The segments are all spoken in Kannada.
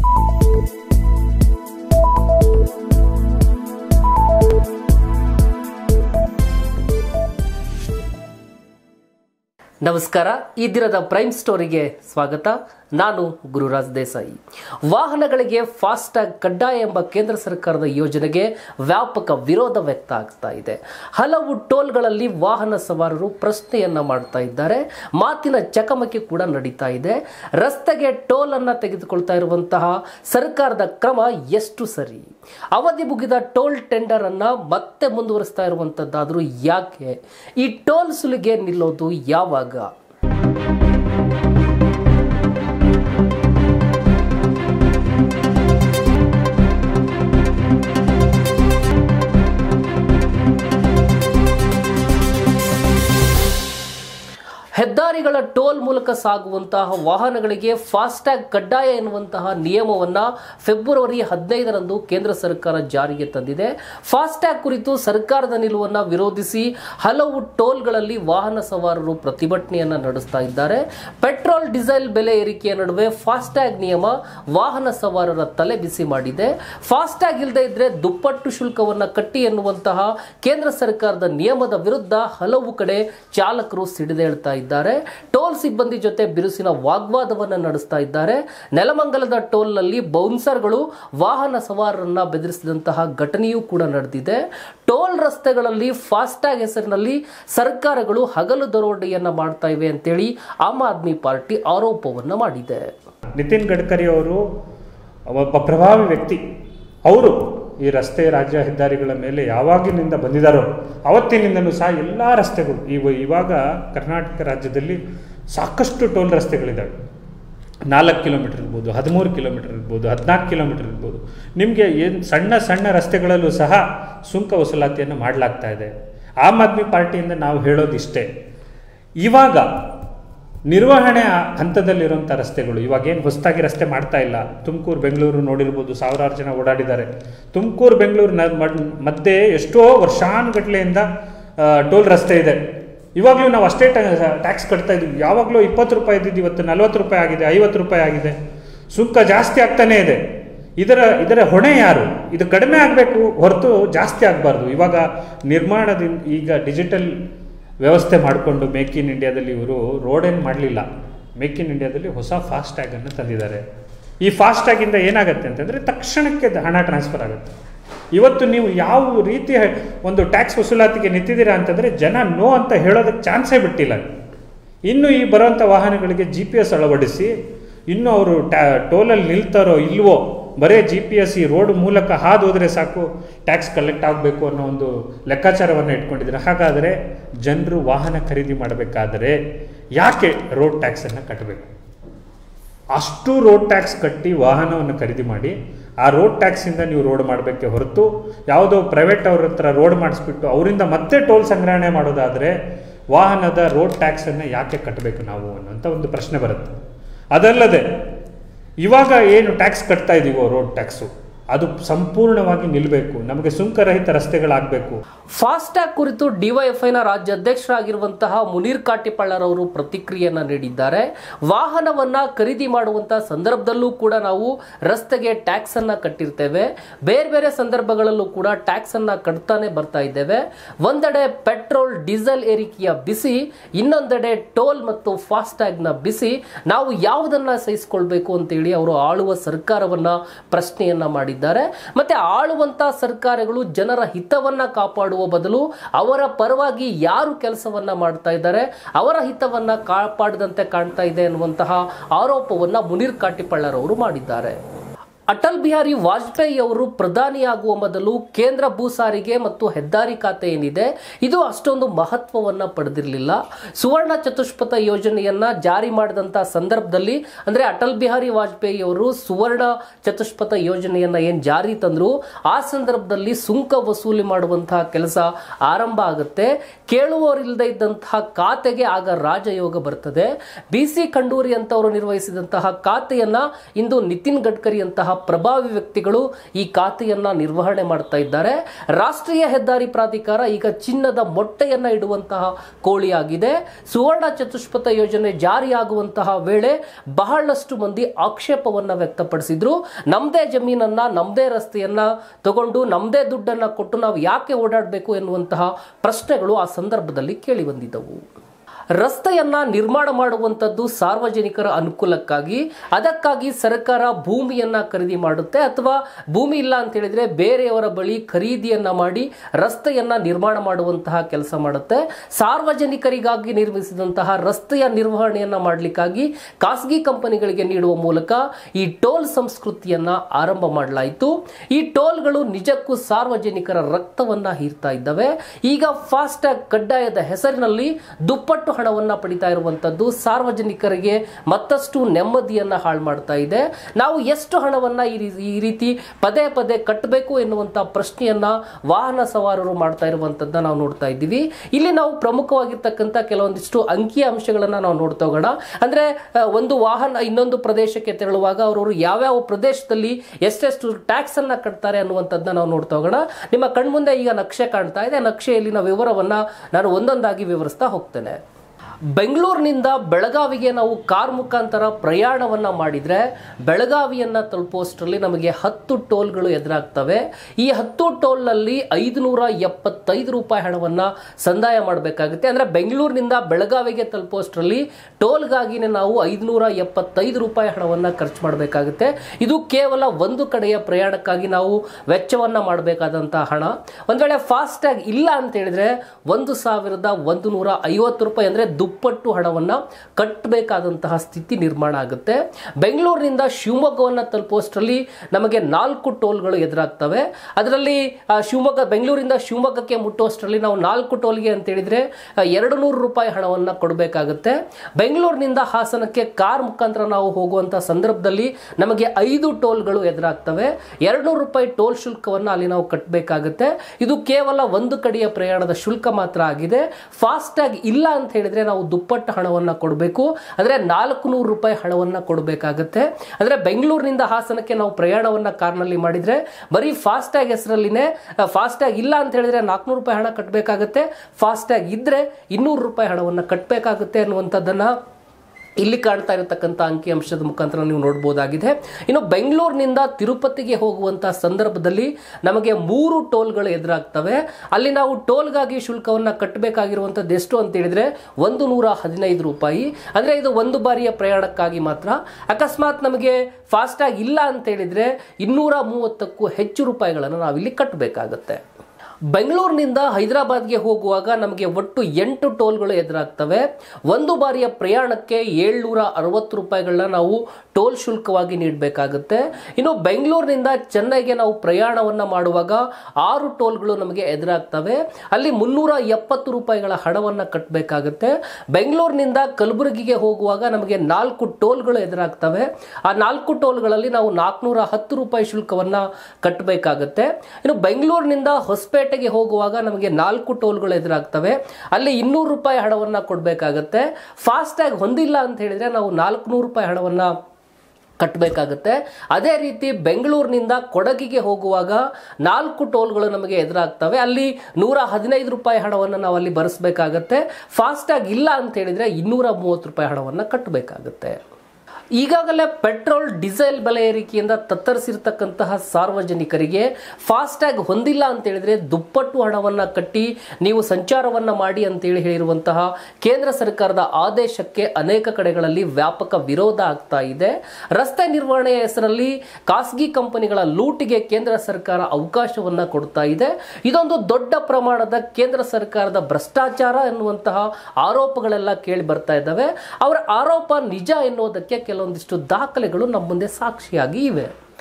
ನಮಸ್ಕಾರ ಈ ದಿನದ ಪ್ರೈಮ್ ಸ್ಟೋರಿಗೆ ಸ್ವಾಗತ ನಾನು ಗುರುರಾಜ್ ದೇಸಾಯಿ ವಾಹನಗಳಿಗೆ ಫಾಸ್ಟ್ಯಾಗ್ ಕಡ್ಡಾಯ ಎಂಬ ಕೇಂದ್ರ ಸರ್ಕಾರದ ಯೋಜನೆಗೆ ವ್ಯಾಪಕ ವಿರೋಧ ವ್ಯಕ್ತ ಆಗ್ತಾ ಇದೆ ಹಲವು ಟೋಲ್ಗಳಲ್ಲಿ ವಾಹನ ಸವಾರರು ಪ್ರಶ್ನೆಯನ್ನ ಮಾಡ್ತಾ ಇದ್ದಾರೆ ಮಾತಿನ ಚಕಮಕಿ ಕೂಡ ನಡೀತಾ ಇದೆ ರಸ್ತೆಗೆ ಟೋಲ್ ಅನ್ನ ತೆಗೆದುಕೊಳ್ತಾ ಇರುವಂತಹ ಸರ್ಕಾರದ ಕ್ರಮ ಎಷ್ಟು ಸರಿ ಅವಧಿ ಮುಗಿದ ಟೋಲ್ ಟೆಂಡರ್ ಅನ್ನ ಮತ್ತೆ ಮುಂದುವರಿಸ್ತಾ ಇರುವಂತದ್ದಾದ್ರೂ ಯಾಕೆ ಈ ಟೋಲ್ ಸುಲಿಗೆ ನಿಲ್ಲೋದು ಯಾವಾಗ ಹೆದ್ದಾರಿಗಳ ಟೋಲ್ ಮೂಲಕ ಸಾಗುವಂತಹ ವಾಹನಗಳಿಗೆ ಫಾಸ್ಟ್ಯಾಗ್ ಕಡ್ಡಾಯ ಎನ್ನುವಂತಹ ನಿಯಮವನ್ನ ಫೆಬ್ರವರಿ ಹದಿನೈದರಂದು ಕೇಂದ್ರ ಸರ್ಕಾರ ಜಾರಿಗೆ ತಂದಿದೆ ಫಾಸ್ಟ್ಯಾಗ್ ಕುರಿತು ಸರ್ಕಾರದ ನಿಲುವನ್ನ ವಿರೋಧಿಸಿ ಹಲವು ಟೋಲ್ಗಳಲ್ಲಿ ವಾಹನ ಸವಾರರು ಪ್ರತಿಭಟನೆಯನ್ನ ನಡೆಸ್ತಾ ಇದ್ದಾರೆ ಪೆಟ್ರೋಲ್ ಡೀಸೆಲ್ ಬೆಲೆ ಏರಿಕೆಯ ನಡುವೆ ಫಾಸ್ಟ್ಯಾಗ್ ನಿಯಮ ವಾಹನ ಸವಾರರ ತಲೆ ಬಿಸಿ ಮಾಡಿದೆ ಫಾಸ್ಟ್ಯಾಗ್ ಇಲ್ಲದೆ ಇದ್ರೆ ದುಪ್ಪಟ್ಟು ಶುಲ್ಕವನ್ನ ಕಟ್ಟಿ ಎನ್ನುವಂತಹ ಕೇಂದ್ರ ಸರ್ಕಾರದ ನಿಯಮದ ವಿರುದ್ಧ ಹಲವು ಕಡೆ ಚಾಲಕರು ಸಿಡಿದೇಳ್ತಾ ಇದ್ದಾರೆ ಟೋಲ್ ಸಿಬ್ಬಂದಿ ಜೊತೆ ಬಿರುಸಿನ ವಾಗ್ವಾದವನ್ನ ನಡೆಸ್ತಾ ಇದ್ದಾರೆ ನೆಲಮಂಗಲದ ಟೋಲ್ನಲ್ಲಿ ಬೌನ್ಸರ್ಗಳು ವಾಹನ ಸವಾರರನ್ನ ಬೆದರಿಸಿದಂತಹ ಘಟನೆಯೂ ಕೂಡ ನಡೆದಿದೆ ಟೋಲ್ ರಸ್ತೆಗಳಲ್ಲಿ ಫಾಸ್ಟ್ಯಾಗ್ ಹೆಸರಿನಲ್ಲಿ ಸರ್ಕಾರಗಳು ಹಗಲು ದರೋಡೆಯನ್ನ ಮಾಡ್ತಾ ಇವೆ ಅಂತೇಳಿ ಆಮ್ ಆದ್ಮಿ ಪಾರ್ಟಿ ಆರೋಪವನ್ನ ಮಾಡಿದೆ ನಿತಿನ್ ಗಡ್ಕರಿ ಅವರು ಒಬ್ಬ ಪ್ರಭಾವಿ ವ್ಯಕ್ತಿ ಅವರು ಈ ರಸ್ತೆ ರಾಜ್ಯ ಹೆದ್ದಾರಿಗಳ ಮೇಲೆ ಯಾವಾಗಿನಿಂದ ಬಂದಿದ್ದಾರೋ ಅವತ್ತಿನಿಂದಲೂ ಸಹ ಎಲ್ಲ ರಸ್ತೆಗಳು ಇವ ಇವಾಗ ಕರ್ನಾಟಕ ರಾಜ್ಯದಲ್ಲಿ ಸಾಕಷ್ಟು ಟೋಲ್ ರಸ್ತೆಗಳಿದ್ದಾವೆ ನಾಲ್ಕು ಕಿಲೋಮೀಟರ್ ಇರ್ಬೋದು ಹದಿಮೂರು ಕಿಲೋಮೀಟರ್ ಇರ್ಬೋದು ಹದಿನಾಲ್ಕು ಕಿಲೋಮೀಟರ್ ಇರ್ಬೋದು ನಿಮಗೆ ಏನು ಸಣ್ಣ ಸಣ್ಣ ರಸ್ತೆಗಳಲ್ಲೂ ಸಹ ಸುಂಕ ವಸೂಲಾತಿಯನ್ನು ಮಾಡಲಾಗ್ತಾ ಇದೆ ಆಮ್ ಆದ್ಮಿ ಪಾರ್ಟಿಯಿಂದ ನಾವು ಹೇಳೋದಿಷ್ಟೇ ಇವಾಗ ನಿರ್ವಹಣೆ ಹಂತದಲ್ಲಿರುವಂಥ ರಸ್ತೆಗಳು ಇವಾಗೇನು ಹೊಸದಾಗಿ ರಸ್ತೆ ಮಾಡ್ತಾ ಇಲ್ಲ ತುಮಕೂರು ಬೆಂಗಳೂರು ನೋಡಿರ್ಬೋದು ಸಾವಿರಾರು ಜನ ಓಡಾಡಿದ್ದಾರೆ ತುಮಕೂರು ಬೆಂಗಳೂರು ನ- ಮಡ್- ಮಧ್ಯೆ ಎಷ್ಟೋ ವರ್ಷಾನುಗಟ್ಲೆಯಿಂದ ಆ, ಟೋಲ್ ರಸ್ತೆ ಇದೆ ಇವಾಗಲೂ ನಾವು ಅಷ್ಟೇ ಟ್ಯಾಕ್ಸ್ ಕಟ್ತಾ ಇದ್ದೀವಿ ಯಾವಾಗಲೂ ಇಪ್ಪತ್ತು ರೂಪಾಯಿ ಇದ್ದಿದ್ದು ಇವತ್ತು ನಲ್ವತ್ತು ರೂಪಾಯಿ ಆಗಿದೆ ಐವತ್ತು ರೂಪಾಯಿ ಆಗಿದೆ ಸುಂಕ ಜಾಸ್ತಿ ಆಗ್ತಾನೇ ಇದೆ ಇದರ ಇದರ ಹೊಣೆ ಯಾರು ಇದು ಕಡಿಮೆ ಆಗಬೇಕು ಹೊರತು ಜಾಸ್ತಿ ಆಗಬಾರ್ದು ಇವಾಗ ನಿರ್ಮಾಣದಿಂದ ಈಗ ಡಿಜಿಟಲ್ ವ್ಯವಸ್ಥೆ ಮಾಡಿಕೊಂಡು ಮೇಕ್ ಇನ್ ಇಂಡಿಯಾದಲ್ಲಿ ಇವರು ರೋಡ್ ಏನು ಮಾಡಲಿಲ್ಲ ಮೇಕ್ ಇನ್ ಇಂಡಿಯಾದಲ್ಲಿ ಹೊಸ ಫಾಸ್ಟ್ ಟ್ಯಾಗನ್ನು ತಂದಿದ್ದಾರೆ ಈ ಫಾಸ್ಟ್ ಟ್ಯಾಗಿಂದ ಏನಾಗುತ್ತೆ ಅಂತಂದರೆ ತಕ್ಷಣಕ್ಕೆ ದ- ಹಣ ಟ್ರಾನ್ಸ್ಫರ್ ಆಗುತ್ತೆ ಇವತ್ತು ನೀವು ಯಾವ ರೀತಿ ಒಂದು ಟ್ಯಾಕ್ಸ್ ವಸೂಲಾತಿಗೆ ನಿಂತಿದ್ದೀರಾ ಅಂತಂದರೆ ಜನ ನೋ ಅಂತ ಹೇಳೋದಕ್ಕೆ ಚಾನ್ಸೇ ಬಿಟ್ಟಿಲ್ಲ ಇನ್ನು ಈ ಬರುವಂಥ ವಾಹನಗಳಿಗೆ ಜಿ ಪಿ ಎಸ್ ಅಳವಡಿಸಿ ಇನ್ನು ಅವರು ಟ್ಯಾ ಟೋಲಲ್ಲಿ ನಿಲ್ತಾರೋ ಇಲ್ವೋ ಬರೇ ಜಿ ಪಿ ಎಸ್ ಈ ರೋಡ್ ಮೂಲಕ ಹಾದು ಹೋದರೆ ಸಾಕು ಟ್ಯಾಕ್ಸ್ ಕಲೆಕ್ಟ್ ಆಗಬೇಕು ಅನ್ನೋ ಒಂದು ಲೆಕ್ಕಾಚಾರವನ್ನು ಇಟ್ಕೊಂಡಿದ್ದಾರೆ ಹಾಗಾದರೆ ಜನರು ವಾಹನ ಖರೀದಿ ಮಾಡಬೇಕಾದರೆ ಯಾಕೆ ರೋಡ್ ಟ್ಯಾಕ್ಸನ್ನು ಕಟ್ಟಬೇಕು ಅಷ್ಟು ರೋಡ್ ಟ್ಯಾಕ್ಸ್ ಕಟ್ಟಿ ವಾಹನವನ್ನು ಖರೀದಿ ಮಾಡಿ ಆ ರೋಡ್ ಟ್ಯಾಕ್ಸಿಂದ ನೀವು ರೋಡ್ ಮಾಡಬೇಕೆ ಹೊರತು ಯಾವುದೋ ಪ್ರೈವೇಟ್ ಅವ್ರ ಹತ್ರ ರೋಡ್ ಮಾಡಿಸ್ಬಿಟ್ಟು ಅವರಿಂದ ಮತ್ತೆ ಟೋಲ್ ಸಂಗ್ರಹಣೆ ಮಾಡೋದಾದರೆ ವಾಹನದ ರೋಡ್ ಟ್ಯಾಕ್ಸನ್ನು ಯಾಕೆ ಕಟ್ಟಬೇಕು ನಾವು ಅನ್ನೋಂಥ ಒಂದು ಪ್ರಶ್ನೆ ಬರುತ್ತೆ ಅದಲ್ಲದೆ ಇವಾಗ ಏನು ಟ್ಯಾಕ್ಸ್ ಕಟ್ತಾ ಇದ್ದೀವೋ ರೋಡ್ ಟ್ಯಾಕ್ಸು ಅದು ಸಂಪೂರ್ಣವಾಗಿ ನಿಲ್ಲಬೇಕು ನಮಗೆ ಸುಂಕರಹಿತ ರಸ್ತೆಗಳಾಗಬೇಕು ಫಾಸ್ಟ್ಯಾಗ್ ಕುರಿತು ಡಿವೈಎಫ್ಐನ ರಾಜ್ಯ ಅಧ್ಯಕ್ಷರಾಗಿರುವಂತಹ ಮುನೀರ್ ಕಾಟಿಪಳ್ಳರವರು ಪ್ರತಿಕ್ರಿಯೆಯನ್ನ ನೀಡಿದ್ದಾರೆ ವಾಹನವನ್ನ ಖರೀದಿ ಮಾಡುವಂತಹ ಸಂದರ್ಭದಲ್ಲೂ ಕೂಡ ನಾವು ರಸ್ತೆಗೆ ಟ್ಯಾಕ್ಸ್ ಅನ್ನ ಕಟ್ಟಿರ್ತೇವೆ ಬೇರೆ ಬೇರೆ ಸಂದರ್ಭಗಳಲ್ಲೂ ಕೂಡ ಟ್ಯಾಕ್ಸ್ ಅನ್ನ ಕಟ್ತಾನೆ ಬರ್ತಾ ಇದ್ದೇವೆ ಒಂದೆಡೆ ಪೆಟ್ರೋಲ್ ಡೀಸೆಲ್ ಏರಿಕೆಯ ಬಿಸಿ ಇನ್ನೊಂದೆಡೆ ಟೋಲ್ ಮತ್ತು ಫಾಸ್ಟ್ಯಾಗ್ ನ ಬಿಸಿ ನಾವು ಯಾವುದನ್ನ ಸಹಿಸಿಕೊಳ್ಬೇಕು ಅಂತೇಳಿ ಅವರು ಆಳುವ ಸರ್ಕಾರವನ್ನ ಪ್ರಶ್ನೆಯನ್ನ ಮಾಡಿದ್ದಾರೆ ಮತ್ತೆ ಆಳುವಂತ ಸರ್ಕಾರಗಳು ಜನರ ಹಿತವನ್ನ ಕಾಪಾಡುವ ಬದಲು ಅವರ ಪರವಾಗಿ ಯಾರು ಕೆಲಸವನ್ನ ಮಾಡ್ತಾ ಇದ್ದಾರೆ ಅವರ ಹಿತವನ್ನ ಕಾಪಾಡದಂತೆ ಕಾಣ್ತಾ ಇದೆ ಎನ್ನುವಂತಹ ಆರೋಪವನ್ನ ಮುನೀರ್ ಕಾಟಿಪಳ್ಳರವರು ಮಾಡಿದ್ದಾರೆ ಅಟಲ್ ಬಿಹಾರಿ ವಾಜಪೇಯಿ ಅವರು ಪ್ರಧಾನಿಯಾಗುವ ಮೊದಲು ಕೇಂದ್ರ ಭೂ ಸಾರಿಗೆ ಮತ್ತು ಹೆದ್ದಾರಿ ಖಾತೆ ಏನಿದೆ ಇದು ಅಷ್ಟೊಂದು ಮಹತ್ವವನ್ನ ಪಡೆದಿರಲಿಲ್ಲ ಸುವರ್ಣ ಚತುಷ್ಪಥ ಯೋಜನೆಯನ್ನ ಜಾರಿ ಮಾಡಿದಂತ ಸಂದರ್ಭದಲ್ಲಿ ಅಂದ್ರೆ ಅಟಲ್ ಬಿಹಾರಿ ವಾಜಪೇಯಿ ಅವರು ಸುವರ್ಣ ಚತುಷ್ಪಥ ಯೋಜನೆಯನ್ನ ಏನ್ ಜಾರಿ ತಂದ್ರು ಆ ಸಂದರ್ಭದಲ್ಲಿ ಸುಂಕ ವಸೂಲಿ ಮಾಡುವಂತಹ ಕೆಲಸ ಆರಂಭ ಆಗುತ್ತೆ ಕೇಳುವವರಿಲ್ಲದೆ ಇದ್ದಂತಹ ಖಾತೆಗೆ ಆಗ ರಾಜಯೋಗ ಬರ್ತದೆ ಬಿ ಸಿ ಖಂಡೂರಿ ಅಂತವರು ನಿರ್ವಹಿಸಿದಂತಹ ಖಾತೆಯನ್ನ ಇಂದು ನಿತಿನ್ ಗಡ್ಕರಿ ಅಂತಹ ಪ್ರಭಾವಿ ವ್ಯಕ್ತಿಗಳು ಈ ಖಾತೆಯನ್ನ ನಿರ್ವಹಣೆ ಮಾಡ್ತಾ ಇದ್ದಾರೆ ರಾಷ್ಟ್ರೀಯ ಹೆದ್ದಾರಿ ಪ್ರಾಧಿಕಾರ ಈಗ ಚಿನ್ನದ ಮೊಟ್ಟೆಯನ್ನ ಇಡುವಂತಹ ಕೋಳಿಯಾಗಿದೆ ಸುವರ್ಣ ಚತುಷ್ಪಥ ಯೋಜನೆ ಜಾರಿಯಾಗುವಂತಹ ವೇಳೆ ಬಹಳಷ್ಟು ಮಂದಿ ಆಕ್ಷೇಪವನ್ನ ವ್ಯಕ್ತಪಡಿಸಿದ್ರು ನಮ್ದೇ ಜಮೀನನ್ನ ನಮ್ದೇ ರಸ್ತೆಯನ್ನ ತಗೊಂಡು ನಮ್ದೇ ದುಡ್ಡನ್ನ ಕೊಟ್ಟು ನಾವು ಯಾಕೆ ಓಡಾಡಬೇಕು ಎನ್ನುವಂತಹ ಪ್ರಶ್ನೆಗಳು ಆ ಸಂದರ್ಭದಲ್ಲಿ ಕೇಳಿ ಬಂದಿದ್ದವು ರಸ್ತೆಯನ್ನ ನಿರ್ಮಾಣ ಮಾಡುವಂಥದ್ದು ಸಾರ್ವಜನಿಕರ ಅನುಕೂಲಕ್ಕಾಗಿ ಅದಕ್ಕಾಗಿ ಸರ್ಕಾರ ಭೂಮಿಯನ್ನ ಖರೀದಿ ಮಾಡುತ್ತೆ ಅಥವಾ ಭೂಮಿ ಇಲ್ಲ ಅಂತ ಹೇಳಿದ್ರೆ ಬೇರೆಯವರ ಬಳಿ ಖರೀದಿಯನ್ನ ಮಾಡಿ ರಸ್ತೆಯನ್ನ ನಿರ್ಮಾಣ ಮಾಡುವಂತಹ ಕೆಲಸ ಮಾಡುತ್ತೆ ಸಾರ್ವಜನಿಕರಿಗಾಗಿ ನಿರ್ಮಿಸಿದಂತಹ ರಸ್ತೆಯ ನಿರ್ವಹಣೆಯನ್ನ ಮಾಡಲಿಕ್ಕಾಗಿ ಖಾಸಗಿ ಕಂಪನಿಗಳಿಗೆ ನೀಡುವ ಮೂಲಕ ಈ ಟೋಲ್ ಸಂಸ್ಕೃತಿಯನ್ನ ಆರಂಭ ಮಾಡಲಾಯಿತು ಈ ಟೋಲ್ಗಳು ನಿಜಕ್ಕೂ ಸಾರ್ವಜನಿಕರ ರಕ್ತವನ್ನ ಹೀರ್ತಾ ಇದ್ದಾವೆ ಈಗ ಫಾಸ್ಟ್ಯಾಗ್ ಕಡ್ಡಾಯದ ಹೆಸರಿನಲ್ಲಿ ದುಪ್ಪಟ್ಟು ಹಣವನ್ನ ಪಡಿತಾ ಇರುವಂತದ್ದು ಸಾರ್ವಜನಿಕರಿಗೆ ಮತ್ತಷ್ಟು ನೆಮ್ಮದಿಯನ್ನ ಹಾಳು ಮಾಡ್ತಾ ಇದೆ ನಾವು ಎಷ್ಟು ಹಣವನ್ನ ಈ ರೀ- ಈ ರೀತಿ ಪದೇ ಪದೇ ಕಟ್ಟಬೇಕು ಎನ್ನುವಂತ ಪ್ರಶ್ನೆಯನ್ನ ವಾಹನ ಸವಾರರು ಮಾಡ್ತಾ ಇರುವಂತದ್ದನ್ನ ನಾವು ನೋಡ್ತಾ ಇದ್ದೀವಿ ಇಲ್ಲಿ ನಾವು ಪ್ರಮುಖವಾಗಿರ್ತಕ್ಕಂಥ ಕೆಲವೊಂದಿಷ್ಟು ಅಂಕಿ ಅಂಶಗಳನ್ನ ನಾವು ನೋಡ್ತಾ ಹೋಗೋಣ ಅಂದ್ರೆ ಆ, ಒಂದು ವಾಹನ ಇನ್ನೊಂದು ಪ್ರದೇಶಕ್ಕೆ ತೆರಳುವಾಗ ಅವರವರು ಯಾವ್ಯಾವ ಪ್ರದೇಶದಲ್ಲಿ ಎಷ್ಟೆಷ್ಟು ಟ್ಯಾಕ್ಸ್ ಅನ್ನ ಕಟ್ತಾರೆ ಅನ್ನುವಂಥದ್ದನ್ನ ನಾವು ನೋಡ್ತಾ ಹೋಗೋಣ ನಿಮ್ಮ ಕಣ್ಮುಂದೆ ಈಗ ನಕ್ಷೆ ಕಾಣ್ತಾ ಇದೆ ನಕ್ಷೆಯಲ್ಲಿನ ವಿವರವನ್ನ ನಾನು ಒಂದೊಂದಾಗಿ ವಿವರಿಸ್ತಾ ಹೋಗ್ತೇನೆ ಬೆಂಗಳೂರಿನಿಂದ ಬೆಳಗಾವಿಗೆ ನಾವು ಕಾರ್ ಮುಖಾಂತರ ಪ್ರಯಾಣವನ್ನ ಮಾಡಿದ್ರೆ ಬೆಳಗಾವಿಯನ್ನ ತಲುಪುವಷ್ಟರಲ್ಲಿ ನಮಗೆ ಹತ್ತು ಟೋಲ್ಗಳು ಎದುರಾಗ್ತವೆ ಈ ಹತ್ತು ಟೋಲ್ನಲ್ಲಿ ಐದುನೂರ ಎಪ್ಪತ್ತೈದು ರೂಪಾಯಿ ಹಣವನ್ನ ಸಂದಾಯ ಮಾಡಬೇಕಾಗುತ್ತೆ ಅಂದ್ರೆ ಬೆಂಗಳೂರಿನಿಂದ ಬೆಳಗಾವಿಗೆ ತಲುಪುವಷ್ಟರಲ್ಲಿ ಟೋಲ್ಗಾಗಿನೇ ನಾವು ಐದುನೂರ ಎಪ್ಪತ್ತೈದು ರೂಪಾಯಿ ಹಣವನ್ನ ಖರ್ಚು ಮಾಡಬೇಕಾಗುತ್ತೆ ಇದು ಕೇವಲ ಒಂದು ಕಡೆಯ ಪ್ರಯಾಣಕ್ಕಾಗಿ ನಾವು ವೆಚ್ಚವನ್ನ ಮಾಡಬೇಕಾದಂತಹ ಹಣ ಒಂದ್ ವೇಳೆ ಫಾಸ್ಟ್ಯಾಗ್ ಇಲ್ಲ ಅಂತ ಹೇಳಿದ್ರೆ ಒಂದು ಸಾವಿರದ ಒಂದು ನೂರ ಐವತ್ತು ರೂಪಾಯಿ ಅಂದ್ರೆ ದುಪ್ಪಟ್ಟು ಹಣವನ್ನ ಕಟ್ಟಬೇಕಾದಂತಹ ಸ್ಥಿತಿ ನಿರ್ಮಾಣ ಆಗುತ್ತೆ ಬೆಂಗಳೂರಿನಿಂದ ಶಿವಮೊಗ್ಗವನ್ನ ತಲುಪುವಷ್ಟರಲ್ಲಿ ನಮಗೆ ನಾಲ್ಕು ಟೋಲ್ಗಳು ಎದುರಾಗ್ತವೆ ಅದರಲ್ಲಿ ಆ, ಶಿವಮೊಗ್ಗ ಬೆಂಗಳೂರಿಂದ ಶಿವಮೊಗ್ಗಕ್ಕೆ ಮುಟ್ಟುವಷ್ಟರಲ್ಲಿ ನಾವು ನಾಲ್ಕು ಟೋಲ್ಗೆ ಅಂತ ಹೇಳಿದ್ರೆ ಆ, ಎರಡು ನೂರು ರೂಪಾಯಿ ಹಣವನ್ನ ಕೊಡಬೇಕಾಗುತ್ತೆ ಬೆಂಗಳೂರಿನಿಂದ ಹಾಸನಕ್ಕೆ ಕಾರ್ ಮುಖಾಂತರ ನಾವು ಹೋಗುವಂತ ಸಂದರ್ಭದಲ್ಲಿ ನಮಗೆ ಐದು ಟೋಲ್ಗಳು ಎದುರಾಗ್ತವೆ ಎರಡು ನೂರು ರೂಪಾಯಿ ಟೋಲ್ ಶುಲ್ಕವನ್ನ ಅಲ್ಲಿ ನಾವು ಕಟ್ಟಬೇಕಾಗುತ್ತೆ ಇದು ಕೇವಲ ಒಂದು ಕಡೆಯ ಪ್ರಯಾಣದ ಶುಲ್ಕ ಮಾತ್ರ ಆಗಿದೆ ಫಾಸ್ಟ್ಯಾಗ್ ಇಲ್ಲ ಅಂತ ಹೇಳಿದ್ರೆ ನಾವು ದುಪ್ಪಟ್ಟು ಹಣವನ್ನ ಕೊಡಬೇಕು ಅಂದ್ರೆ ನಾಲ್ಕು ನೂರು ರೂಪಾಯಿ ಹಣವನ್ನ ಕೊಡಬೇಕಾಗುತ್ತೆ ಅಂದ್ರೆ ಬೆಂಗಳೂರಿನಿಂದ ಹಾಸನಕ್ಕೆ ನಾವು ಪ್ರಯಾಣವನ್ನ ಕಾರ್ನಲ್ಲಿ ಮಾಡಿದ್ರೆ ಬರೀ ಫಾಸ್ಟ್ಯಾಗ್ ಹೆಸರಲ್ಲಿನೇ ಫಾಸ್ಟ್ಯಾಗ್ ಇಲ್ಲ ಅಂತ ಹೇಳಿದ್ರೆ ನಾಲ್ಕುನೂರು ರೂಪಾಯಿ ಹಣ ಕಟ್ಟಬೇಕಾಗುತ್ತೆ ಫಾಸ್ಟ್ಯಾಗ್ ಇದ್ರೆ ಇನ್ನೂರು ರೂಪಾಯಿ ಹಣವನ್ನ ಕಟ್ಟಬೇಕಾಗುತ್ತೆ ಅನ್ನುವಂಥದ್ದನ್ನ ಇಲ್ಲಿ ಕಾಣ್ತಾ ಇರತಕ್ಕಂಥ ಅಂಕಿಅಂಶದ ಮುಖಾಂತರ ನೀವು ನೋಡ್ಬೋದಾಗಿದೆ ಇನ್ನು ಬೆಂಗಳೂರಿನಿಂದ ತಿರುಪತಿಗೆ ಹೋಗುವಂತಹ ಸಂದರ್ಭದಲ್ಲಿ ನಮಗೆ ಮೂರು ಟೋಲ್ಗಳು ಎದುರಾಗ್ತವೆ ಅಲ್ಲಿ ನಾವು ಟೋಲ್ಗಾಗಿ ಶುಲ್ಕವನ್ನ ಕಟ್ಟಬೇಕಾಗಿರುವಂಥದ್ದು ಎಷ್ಟು ಅಂತ ಹೇಳಿದ್ರೆ ಒಂದು ನೂರ ಹದಿನೈದು ರೂಪಾಯಿ ಅಂದ್ರೆ ಇದು ಒಂದು ಬಾರಿಯ ಪ್ರಯಾಣಕ್ಕಾಗಿ ಮಾತ್ರ ಅಕಸ್ಮಾತ್ ನಮಗೆ ಫಾಸ್ಟ್ಯಾಗ್ ಇಲ್ಲ ಅಂತ ಹೇಳಿದ್ರೆ ಇನ್ನೂರ ಮೂವತ್ತಕ್ಕೂ ಹೆಚ್ಚು ರೂಪಾಯಿಗಳನ್ನು ನಾವಿಲ್ಲಿ ಕಟ್ಟಬೇಕಾಗತ್ತೆ ಬೆಂಗಳೂರಿನಿಂದ ಹೈದರಾಬಾದ್ಗೆ ಹೋಗುವಾಗ ನಮಗೆ ಒಟ್ಟು ಎಂಟು ಟೋಲ್ಗಳು ಎದುರಾಗ್ತವೆ ಒಂದು ಬಾರಿಯ ಪ್ರಯಾಣಕ್ಕೆ ಏಳ್ನೂರ ಅರವತ್ತು ರೂಪಾಯಿಗಳನ್ನ ನಾವು ಟೋಲ್ ಶುಲ್ಕವಾಗಿ ನೀಡಬೇಕಾಗುತ್ತೆ ಇನ್ನು ಬೆಂಗಳೂರಿನಿಂದ ಚೆನ್ನೈಗೆ ನಾವು ಪ್ರಯಾಣವನ್ನ ಮಾಡುವಾಗ ಆರು ಟೋಲ್ಗಳು ನಮಗೆ ಎದುರಾಗ್ತವೆ ಅಲ್ಲಿ ಮುನ್ನೂರ ಎಪ್ಪತ್ತು ರೂಪಾಯಿಗಳ ಹಣವನ್ನ ಕಟ್ಟಬೇಕಾಗುತ್ತೆ ಬೆಂಗಳೂರಿನಿಂದ ಕಲಬುರಗಿಗೆ ಹೋಗುವಾಗ ನಮಗೆ ನಾಲ್ಕು ಟೋಲ್ಗಳು ಎದುರಾಗ್ತವೆ ಆ ನಾಲ್ಕು ಟೋಲ್ಗಳಲ್ಲಿ ನಾವು ನಾಲ್ಕುನೂರ ಹತ್ತು ರೂಪಾಯಿ ಶುಲ್ಕವನ್ನ ಕಟ್ಟಬೇಕಾಗುತ್ತೆ ಇನ್ನು ಬೆಂಗಳೂರಿನಿಂದ ಹೊಸಪೇಟೆಗೆ ಹೋಗುವಾಗ ನಮಗೆ ನಾಲ್ಕು ಟೋಲ್ಗಳು ಎದುರಾಗ್ತವೆ ಅಲ್ಲಿ ಇನ್ನೂರು ರೂಪಾಯಿ ಹಣವನ್ನ ಕೊಡಬೇಕಾಗತ್ತೆ ಫಾಸ್ಟ್ಯಾಗ್ ಹೊಂದಿಲ್ಲ ಅಂತ ಹೇಳಿದ್ರೆ ನಾವು ನಾಲ್ಕುನೂರು ರೂಪಾಯಿ ಹಣವನ್ನ ಕಟ್ಟಬೇಕಾಗುತ್ತೆ ಅದೇ ರೀತಿ ಬೆಂಗಳೂರಿನಿಂದ ಕೊಡಗಿಗೆ ಹೋಗುವಾಗ ನಾಲ್ಕು ಟೋಲ್ಗಳು ನಮಗೆ ಎದುರಾಗ್ತವೆ ಅಲ್ಲಿ ನೂರ ಹದಿನೈದು ರೂಪಾಯಿ ಹಣವನ್ನು ನಾವು ಅಲ್ಲಿ ಭರಿಸಬೇಕಾಗತ್ತೆ ಫಾಸ್ಟ್ಯಾಗ್ ಇಲ್ಲ ಅಂತ ಹೇಳಿದ್ರೆ ಇನ್ನೂರ ಮೂವತ್ತು ರೂಪಾಯಿ ಹಣವನ್ನು ಕಟ್ಟಬೇಕಾಗುತ್ತೆ ಈಗಾಗಲೇ ಪೆಟ್ರೋಲ್ ಡೀಸೆಲ್ ಬೆಲೆ ಏರಿಕೆಯಿಂದ ತತ್ತರಿಸಿರ್ತಕ್ಕಂತಹ ಸಾರ್ವಜನಿಕರಿಗೆ ಫಾಸ್ಟ್ಯಾಗ್ ಹೊಂದಿಲ್ಲ ಅಂತ ಹೇಳಿದ್ರೆ ದುಪ್ಪಟ್ಟು ಹಣವನ್ನ ಕಟ್ಟಿ ನೀವು ಸಂಚಾರವನ್ನ ಮಾಡಿ ಅಂತೇಳಿ ಹೇಳಿರುವಂತಹ ಕೇಂದ್ರ ಸರ್ಕಾರದ ಆದೇಶಕ್ಕೆ ಅನೇಕ ಕಡೆಗಳಲ್ಲಿ ವ್ಯಾಪಕ ವಿರೋಧ ಆಗ್ತಾ ಇದೆ ರಸ್ತೆ ನಿರ್ವಹಣೆಯ ಹೆಸರಲ್ಲಿ ಖಾಸಗಿ ಕಂಪನಿಗಳ ಲೂಟಿಗೆ ಕೇಂದ್ರ ಸರ್ಕಾರ ಅವಕಾಶವನ್ನ ಕೊಡ್ತಾ ಇದೆ ಇದೊಂದು ದೊಡ್ಡ ಪ್ರಮಾಣದ ಕೇಂದ್ರ ಸರ್ಕಾರದ ಭ್ರಷ್ಟಾಚಾರ ಎನ್ನುವಂತಹ ಆರೋಪಗಳೆಲ್ಲ ಕೇಳಿ ಬರ್ತಾ ಇದ್ದಾವೆ ಅವರ ಆರೋಪ ನಿಜ ಎನ್ನುವುದಕ್ಕೆ ಕೆಲವೊಂದಿಷ್ಟು ದಾಖಲೆಗಳು ನಮ್ಮ ಮುಂದೆ ಸಾಕ್ಷಿಯಾಗಿ ಇವೆ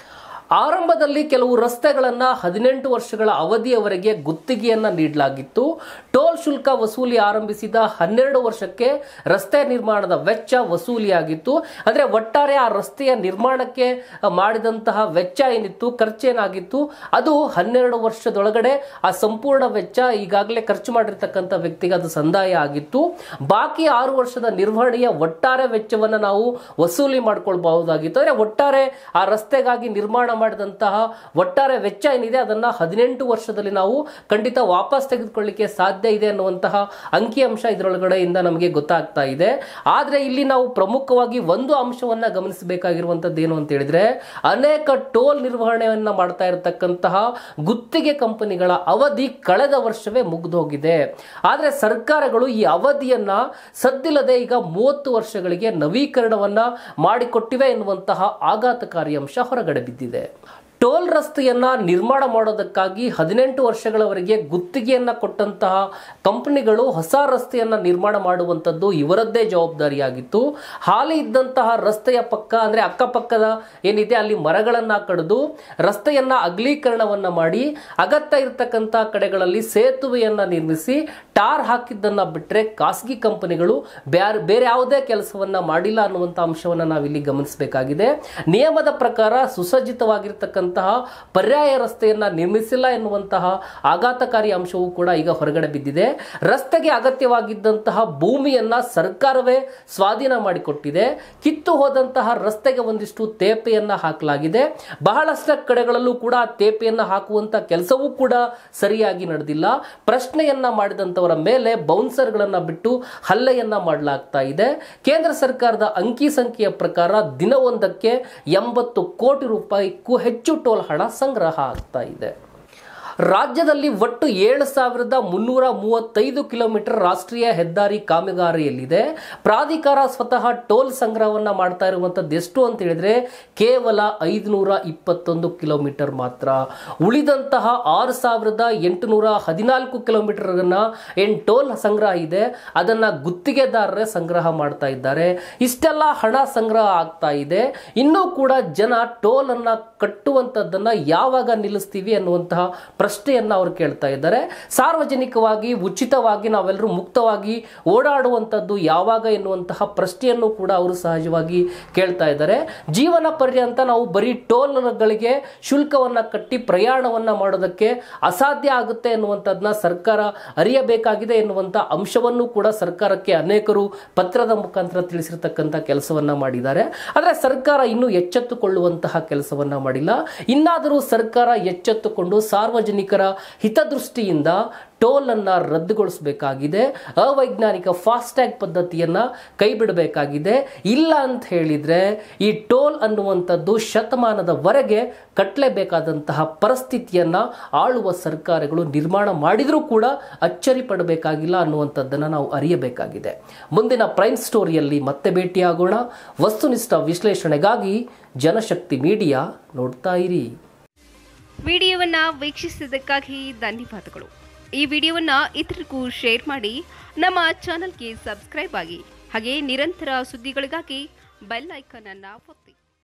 ಆರಂಭದಲ್ಲಿ ಕೆಲವು ರಸ್ತೆಗಳನ್ನು ಹದಿನೆಂಟು ವರ್ಷಗಳ ಅವಧಿಯವರೆಗೆ ಗುತ್ತಿಗೆಯನ್ನ ನೀಡಲಾಗಿತ್ತು ಟೋಲ್ ಶುಲ್ಕ ವಸೂಲಿ ಆರಂಭಿಸಿದ ಹನ್ನೆರಡು ವರ್ಷಕ್ಕೆ ರಸ್ತೆ ನಿರ್ಮಾಣದ ವೆಚ್ಚ ವಸೂಲಿಯಾಗಿತ್ತು ಅಂದ್ರೆ ಒಟ್ಟಾರೆ ಆ ರಸ್ತೆಯ ನಿರ್ಮಾಣಕ್ಕೆ ಮಾಡಿದಂತಹ ವೆಚ್ಚ ಏನಿತ್ತು ಖರ್ಚೇನಾಗಿತ್ತು ಅದು ಹನ್ನೆರಡು ವರ್ಷದೊಳಗಡೆ ಆ ಸಂಪೂರ್ಣ ವೆಚ್ಚ ಈಗಾಗಲೇ ಖರ್ಚು ಮಾಡಿರ್ತಕ್ಕಂಥ ವ್ಯಕ್ತಿಗೆ ಅದು ಸಂದಾಯ ಆಗಿತ್ತು ಬಾಕಿ ಆರು ವರ್ಷದ ನಿರ್ವಹಣೆಯ ಒಟ್ಟಾರೆ ವೆಚ್ಚವನ್ನು ನಾವು ವಸೂಲಿ ಮಾಡ್ಕೊಳ್ಬಹುದಾಗಿತ್ತು ಅಂದ್ರೆ ಒಟ್ಟಾರೆ ಆ ರಸ್ತೆಗಾಗಿ ನಿರ್ಮಾಣ ಮಾಡಿದಂತಹ ಒಟ್ಟಾರೆ ವೆಚ್ಚ ಏನಿದೆ ಅದನ್ನ ಹದಿನೆಂಟು ವರ್ಷದಲ್ಲಿ ನಾವು ಖಂಡಿತ ವಾಪಸ್ ತೆಗೆದುಕೊಳ್ಳಿಕ್ಕೆ ಸಾಧ್ಯ ಇದೆ ಅನ್ನುವಂತಹ ಅಂಕಿಅಂಶ ಇದರೊಳಗಡೆಯಿಂದ ನಮಗೆ ಗೊತ್ತಾಗ್ತಾ ಇದೆ ಆದ್ರೆ ಇಲ್ಲಿ ನಾವು ಪ್ರಮುಖವಾಗಿ ಒಂದು ಅಂಶವನ್ನ ಗಮನಿಸಬೇಕಾಗಿರುವಂತದ್ದು ಏನು ಅಂತ ಹೇಳಿದ್ರೆ ಅನೇಕ ಟೋಲ್ ನಿರ್ವಹಣೆಯನ್ನ ಮಾಡ್ತಾ ಇರತಕ್ಕಂತಹ ಗುತ್ತಿಗೆ ಕಂಪನಿಗಳ ಅವಧಿ ಕಳೆದ ವರ್ಷವೇ ಮುಗಿದೋಗಿದೆ ಆದ್ರೆ ಸರ್ಕಾರಗಳು ಈ ಅವಧಿಯನ್ನ ಸದ್ದಿಲ್ಲದೆ ಈಗ ಮೂವತ್ತು ವರ್ಷಗಳಿಗೆ ನವೀಕರಣವನ್ನ ಮಾಡಿಕೊಟ್ಟಿವೆ ಎನ್ನುವಂತಹ ಆಘಾತಕಾರಿ ಅಂಶ ಹೊರಗಡೆ ಬಿದ್ದಿದೆ ಟೋಲ್ ರಸ್ತೆಯನ್ನ ನಿರ್ಮಾಣ ಮಾಡೋದಕ್ಕಾಗಿ ಹದಿನೆಂಟು ವರ್ಷಗಳವರೆಗೆ ಗುತ್ತಿಗೆಯನ್ನ ಕೊಟ್ಟಂತಹ ಕಂಪನಿಗಳು ಹೊಸ ರಸ್ತೆಯನ್ನ ನಿರ್ಮಾಣ ಮಾಡುವಂಥದ್ದು ಇವರದ್ದೇ ಜವಾಬ್ದಾರಿಯಾಗಿತ್ತು ಹಾಲಿ ಇದ್ದಂತಹ ರಸ್ತೆಯ ಪಕ್ಕ ಅಂದ್ರೆ ಅಕ್ಕಪಕ್ಕದ ಏನಿದೆ ಅಲ್ಲಿ ಮರಗಳನ್ನ ಕಡಿದು ರಸ್ತೆಯನ್ನ ಅಗಲೀಕರಣವನ್ನ ಮಾಡಿ ಅಗತ್ಯ ಇರತಕ್ಕಂಥ ಕಡೆಗಳಲ್ಲಿ ಸೇತುವೆಯನ್ನ ನಿರ್ಮಿಸಿ ಟಾರ್ ಹಾಕಿದ್ದನ್ನ ಬಿಟ್ಟರೆ ಖಾಸಗಿ ಕಂಪನಿಗಳು ಬ್ಯಾರ್ ಬೇರೆ ಯಾವುದೇ ಕೆಲಸವನ್ನ ಮಾಡಿಲ್ಲ ಅನ್ನುವಂಥ ಅಂಶವನ್ನ ನಾವಿಲ್ಲಿ ಗಮನಿಸಬೇಕಾಗಿದೆ ನಿಯಮದ ಪ್ರಕಾರ ಸುಸಜ್ಜಿತವಾಗಿರ್ತಕ್ಕಂತಹ ಪರ್ಯಾಯ ರಸ್ತೆಯನ್ನ ನಿರ್ಮಿಸಿಲ್ಲ ಎನ್ನುವಂತಹ ಆಘಾತಕಾರಿ ಅಂಶವೂ ಕೂಡ ಈಗ ಹೊರಗಡೆ ಬಿದ್ದಿದೆ ರಸ್ತೆಗೆ ಅಗತ್ಯವಾಗಿದ್ದಂತಹ ಭೂಮಿಯನ್ನ ಸರ್ಕಾರವೇ ಸ್ವಾಧೀನ ಮಾಡಿಕೊಟ್ಟಿದೆ ಕಿತ್ತು ಹೋದಂತಹ ರಸ್ತೆಗೆ ಒಂದಿಷ್ಟು ತೇಪೆಯನ್ನ ಹಾಕಲಾಗಿದೆ ಬಹಳಷ್ಟು ಕಡೆಗಳಲ್ಲೂ ಕೂಡ ಆ ತೇಪೆಯನ್ನ ಹಾಕುವಂತ ಕೆಲಸವೂ ಕೂಡ ಸರಿಯಾಗಿ ನಡೆದಿಲ್ಲ ಪ್ರಶ್ನೆಯನ್ನ ಮಾಡಿದಂತವರ ಮೇಲೆ ಬೌನ್ಸರ್ಗಳನ್ನ ಬಿಟ್ಟು ಹಲ್ಲೆಯನ್ನ ಮಾಡಲಾಗ್ತಾ ಇದೆ ಕೇಂದ್ರ ಸರ್ಕಾರದ ಅಂಕಿ ಸಂಖ್ಯೆಯ ಪ್ರಕಾರ ದಿನವೊಂದಕ್ಕೆ ಎಂಬತ್ತು ಕೋಟಿ ರೂಪಾಯಿಗೂ ಹೆಚ್ಚು ಟೋಲ್ ಹಣ ಸಂಗ್ರಹ ಆಗ್ತಾ ಇದೆ ರಾಜ್ಯದಲ್ಲಿ ಒಟ್ಟು ಏಳು ಸಾವಿರದ ಮುನ್ನೂರ ಮೂವತ್ತೈದು ಕಿಲೋಮೀಟರ್ ರಾಷ್ಟ್ರೀಯ ಹೆದ್ದಾರಿ ಕಾಮಗಾರಿಯಲ್ಲಿದೆ ಪ್ರಾಧಿಕಾರ ಸ್ವತಃ ಟೋಲ್ ಸಂಗ್ರಹವನ್ನ ಮಾಡ್ತಾ ಇರುವಂತದ್ದು ಎಷ್ಟು ಅಂತ ಹೇಳಿದ್ರೆ ಕೇವಲ ಐದುನೂರ ಇಪ್ಪತ್ತೊಂದು ಕಿಲೋಮೀಟರ್ ಮಾತ್ರ ಉಳಿದಂತಹ ಆರು ಸಾವಿರದ ಎಂಟುನೂರ ಹದಿನಾಲ್ಕು ಕಿಲೋಮೀಟರ್ ಏನ್ ಟೋಲ್ ಸಂಗ್ರಹ ಇದೆ ಅದನ್ನ ಗುತ್ತಿಗೆದಾರರೇ ಸಂಗ್ರಹ ಮಾಡ್ತಾ ಇದ್ದಾರೆ ಇಷ್ಟೆಲ್ಲ ಹಣ ಸಂಗ್ರಹ ಆಗ್ತಾ ಇದೆ ಇನ್ನೂ ಕೂಡ ಜನ ಟೋಲ್ ಅನ್ನ ಕಟ್ಟುವಂತದ್ದನ್ನ ಯಾವಾಗ ನಿಲ್ಲಿಸ್ತೀವಿ ಅನ್ನುವಂತಹ ಪ್ರಶ್ನೆಯನ್ನ ಅವರು ಕೇಳ್ತಾ ಇದ್ದಾರೆ ಸಾರ್ವಜನಿಕವಾಗಿ ಉಚಿತವಾಗಿ ನಾವೆಲ್ಲರೂ ಮುಕ್ತವಾಗಿ ಓಡಾಡುವಂಥದ್ದು ಯಾವಾಗ ಎನ್ನುವಂತಹ ಪ್ರಶ್ನೆಯನ್ನು ಕೂಡ ಅವರು ಸಹಜವಾಗಿ ಕೇಳ್ತಾ ಇದ್ದಾರೆ ಜೀವನ ಪರ್ಯಂತ ನಾವು ಬರೀ ಟೋಲ್ಗಳಿಗೆ ಶುಲ್ಕವನ್ನ ಕಟ್ಟಿ ಪ್ರಯಾಣವನ್ನ ಮಾಡೋದಕ್ಕೆ ಅಸಾಧ್ಯ ಆಗುತ್ತೆ ಎನ್ನುವಂಥದ್ದನ್ನ ಸರ್ಕಾರ ಅರಿಯಬೇಕಾಗಿದೆ ಎನ್ನುವಂಥ ಅಂಶವನ್ನು ಕೂಡ ಸರ್ಕಾರಕ್ಕೆ ಅನೇಕರು ಪತ್ರದ ಮುಖಾಂತರ ತಿಳಿಸಿರ್ತಕ್ಕಂಥ ಕೆಲಸವನ್ನ ಮಾಡಿದ್ದಾರೆ ಆದರೆ ಸರ್ಕಾರ ಇನ್ನೂ ಎಚ್ಚೆತ್ತುಕೊಳ್ಳುವಂತಹ ಕೆಲಸವನ್ನ ಮಾಡಿಲ್ಲ ಇನ್ನಾದರೂ ಸರ್ಕಾರ ಎಚ್ಚೆತ್ತುಕೊಂಡು ಸಾರ್ವಜನಿಕರ ಹಿತದೃಷ್ಟಿಯಿಂದ ಟೋಲ್ ಅನ್ನ ರದ್ದುಗೊಳಿಸಬೇಕಾಗಿದೆ ಅವೈಜ್ಞಾನಿಕ ಫಾಸ್ಟ್ಯಾಗ್ ಪದ್ಧತಿಯನ್ನ ಕೈ ಬಿಡಬೇಕಾಗಿದೆ ಇಲ್ಲ ಅಂತ ಹೇಳಿದ್ರೆ ಈ ಟೋಲ್ ಅನ್ನುವಂಥದ್ದು ಶತಮಾನದವರೆಗೆ ಕಟ್ಟಲೇಬೇಕಾದಂತಹ ಪರಿಸ್ಥಿತಿಯನ್ನ ಆಳುವ ಸರ್ಕಾರಗಳು ನಿರ್ಮಾಣ ಮಾಡಿದರೂ ಕೂಡ ಅಚ್ಚರಿ ಪಡಬೇಕಾಗಿಲ್ಲ ಅನ್ನುವಂಥದ್ದನ್ನು ನಾವು ಅರಿಯಬೇಕಾಗಿದೆ ಮುಂದಿನ ಪ್ರೈಮ್ ಸ್ಟೋರಿಯಲ್ಲಿ ಮತ್ತೆ ಭೇಟಿಯಾಗೋಣ ವಸ್ತುನಿಷ್ಠ ವಿಶ್ಲೇಷಣೆಗಾಗಿ ಜನಶಕ್ತಿ ಮೀಡಿಯಾ ನೋಡ್ತಾ ಇರಿ ವಿಡಿಯೋವನ್ನ ವೀಕ್ಷಿಸಿದ್ದಕ್ಕಾಗಿ ಧನ್ಯವಾದಗಳು ಈ ವಿಡಿಯೋವನ್ನ ಇತರರಿಗೂ ಶೇರ್ ಮಾಡಿ ನಮ್ಮ ಚಾನಲ್ಗೆ ಸಬ್ಸ್ಕ್ರೈಬ್ ಆಗಿ ಹಾಗೆ ನಿರಂತರ ಸುದ್ದಿಗಳಿಗಾಗಿ ಬೆಲ್ ಐಕಾನ್ ಅನ್ನ ಒತ್ತಿ